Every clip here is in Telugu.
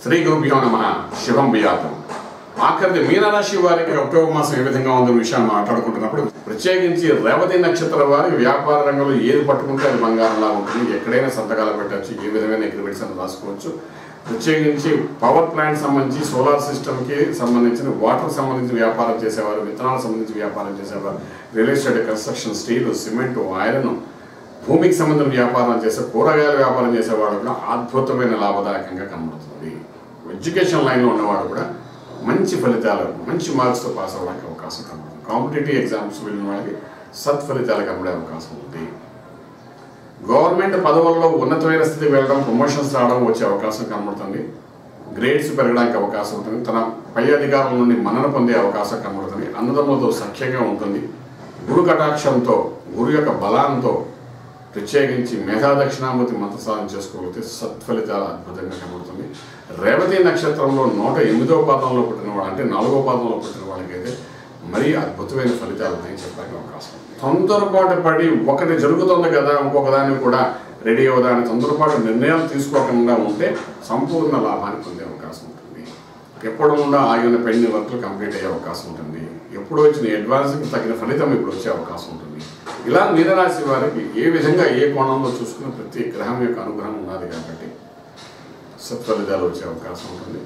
శ్రీ గురుభ్యో నమ శివం బియాతం ఆఖరిది మీనరాశి వారికి అక్టోబర్ మాసం ఏ విధంగా ఉందన్న విషయాన్ని మాట్లాడుకుంటున్నప్పుడు ప్రత్యేకించి రేవతి నక్షత్రం వారి వ్యాపార రంగంలో ఏది పట్టుకుంటే అది బంగారంలా ఉంటుంది ఎక్కడైనా సంతకాలు పెట్టచ్చు ఏ విధమైన అగ్రిమెంట్స్ అని రాసుకోవచ్చు ప్రత్యేకించి పవర్ ప్లాంట్ సంబంధించి సోలార్ సిస్టమ్కి సంబంధించిన వాటర్ సంబంధించి వ్యాపారం చేసేవారు విత్తనాలకు సంబంధించి వ్యాపారం చేసేవారు real estate construction steel cement iron భూమికి సంబంధించిన వ్యాపారం చేసే కూరగాయల వ్యాపారం చేసేవాడు కూడా అద్భుతమైన లాభదాయకంగా కనబడుతుంది ఎడ్యుకేషన్ లైన్లో ఉన్నవాడు కూడా మంచి ఫలితాలు మంచి మార్క్స్తో పాస్ అవ్వడానికి అవకాశం కనబడుతుంది కాంపిటేటివ్ ఎగ్జామ్స్ వెళ్ళిన వాళ్ళకి సత్ఫలితాలు కనబడే అవకాశం ఉంది గవర్నమెంట్ పదవుల్లో ఉన్నతమైన స్థితికి వెళ్ళడం ప్రమోషన్స్ రావడం వచ్చే అవకాశం కనబడుతుంది గ్రేడ్స్ పెరగడానికి అవకాశం ఉంటుంది తన పై అధికారుల నుండి మన్నన పొందే అవకాశం కనబడుతుంది అన్నదమ్ములతో సఖ్యంగా ఉంటుంది గురు కటాక్షంతో గురు యొక్క బలాంతో ప్రత్యేకించి మేధా దక్షిణామూర్తి మంత్ర సాధన చేసుకోగలిగితే సత్ఫలితాలు అద్భుతంగా కనబడుతుంది రేవతి నక్షత్రంలో నూట ఎనిమిదో పాదంలో పుట్టిన వాడు అంటే నాలుగో పాదంలో పుట్టిన వాళ్ళకైతే మరీ అద్భుతమైన ఫలితాలు ఉన్నాయని చెప్పడానికి అవకాశం ఉంది తొందరపాటు పడి ఒకటి జరుగుతుంది కదా ఇంకొక దాన్ని కూడా రెడీ అవ్వదాన్ని తొందరపాటు నిర్ణయాలు తీసుకోకుండా ఉంటే సంపూర్ణ లాభాన్ని పొందే అవకాశం ఉంటుంది ఎప్పుడు ఉండా ఆగిన పెండింగ్ వర్క్లు కంప్లీట్ అయ్యే అవకాశం ఉంటుంది ఎప్పుడు వచ్చిన అడ్వాన్స్కి తగిన ఫలితం ఇప్పుడు వచ్చే అవకాశం ఉంటుంది ఇలా మీనరాశి వారికి ఏ విధంగా ఏ కోణంలో చూసుకున్న ప్రతి గ్రహం యొక్క అనుగ్రహం ఉన్నది కాబట్టి సత్ఫలితాలు వచ్చే అవకాశం ఉంటుంది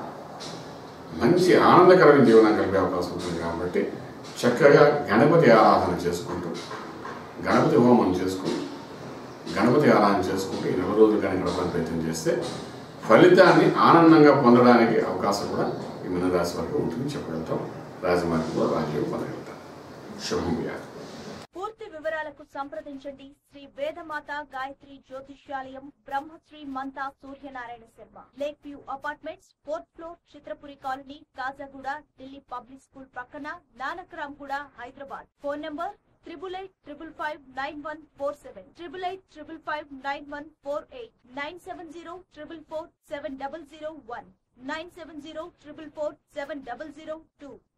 మంచి ఆనందకరమైన జీవనం కలిగే అవకాశం ఉంటుంది కాబట్టి చక్కగా గణపతి ఆరాధన చేసుకుంటూ గణపతి హోమం చేసుకుంటూ గణపతి ఆరాధన చేసుకుంటూ ఈ నెల రోజులు కానీ గడపడానికి ప్రయత్నం చేస్తే ఫలితాన్ని ఆనందంగా పొందడానికి అవకాశం కూడా ఈ మీనరాశి వరకు ఉంటుంది చెప్పగలుగుతాం రాజమార్గంలో రాజయోగం పొందగలుగుతాం శుభం వ్యాధి పూర్తి వివరాలకు సంప్రదించండి Shri Vedamata Gayatri Jyothishyalayam Brahmasri Mantha Suryanarayana Sharma lake view apartments fourth floor Chitrapuri colony Kajaguda Delhi public school పక్కన Nanakramguda Hyderabad phone number triple eight triple five nine one four seven triple eight triple five nine one four eight nine seven zero triple four seven double zero one nine seven zero triple four seven double zero two